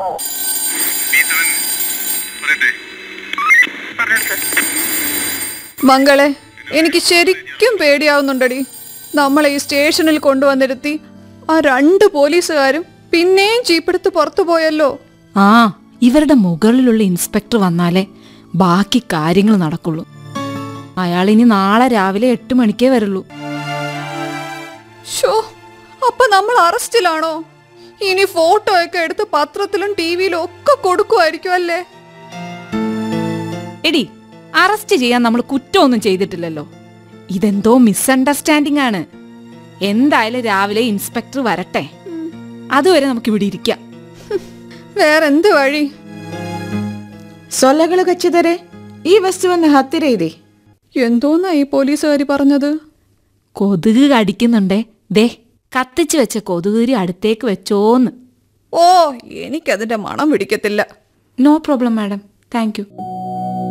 മംഗളെ എനിക്ക് ശരിക്കും പേടിയാവുന്നുണ്ടടി നമ്മളെ ഈ സ്റ്റേഷനിൽ കൊണ്ടുവന്നിരുത്തി ആ രണ്ട് പോലീസുകാരും പിന്നെയും ജീപ്പെടുത്ത് പുറത്തു പോയല്ലോ ആ ഇവരുടെ മുകളിലുള്ള ഇൻസ്പെക്ടർ വന്നാലേ ബാക്കി കാര്യങ്ങൾ നടക്കുള്ളൂ അയാൾ ഇനി നാളെ രാവിലെ എട്ട് മണിക്കേ വരുള്ളൂ ഷോ അപ്പൊ നമ്മൾ അറസ്റ്റിലാണോ ഇനി ഫോട്ടോ ഒക്കെ എടുത്ത് പത്രത്തിലും ടിവിയിലും ഒക്കെ കൊടുക്കുമായിരിക്കും അല്ലേ എടി അറസ്റ്റ് ചെയ്യാൻ നമ്മൾ കുറ്റമൊന്നും ചെയ്തിട്ടില്ലല്ലോ ഇതെന്തോ മിസ്അണ്ടർസ്റ്റാൻഡിംഗ് ആണ് എന്തായാലും രാവിലെ ഇൻസ്പെക്ടർ വരട്ടെ അതുവരെ നമുക്ക് ഇവിടെ ഇരിക്കാം വേറെന്ത് വഴി ಸೊಳ್ಳೆಗಳು ಕಚ್ಚಿದರೆ ಈ ವಸ್ತುವನ್ನು ಹತ್ತಿರ ಇದೆ എന്തോന്നാ ഈ പോലീസുകാരി പറഞ്ഞത് കൊതുക് കടിക്കുന്നുണ്ടേ ദേ കത്തിച്ചു വെച്ച കൊതുകുരി അടുത്തേക്ക് വെച്ചോന്ന് ഓ എനിക്കതിന്റെ മണം പിടിക്കത്തില്ല no problem madam thank U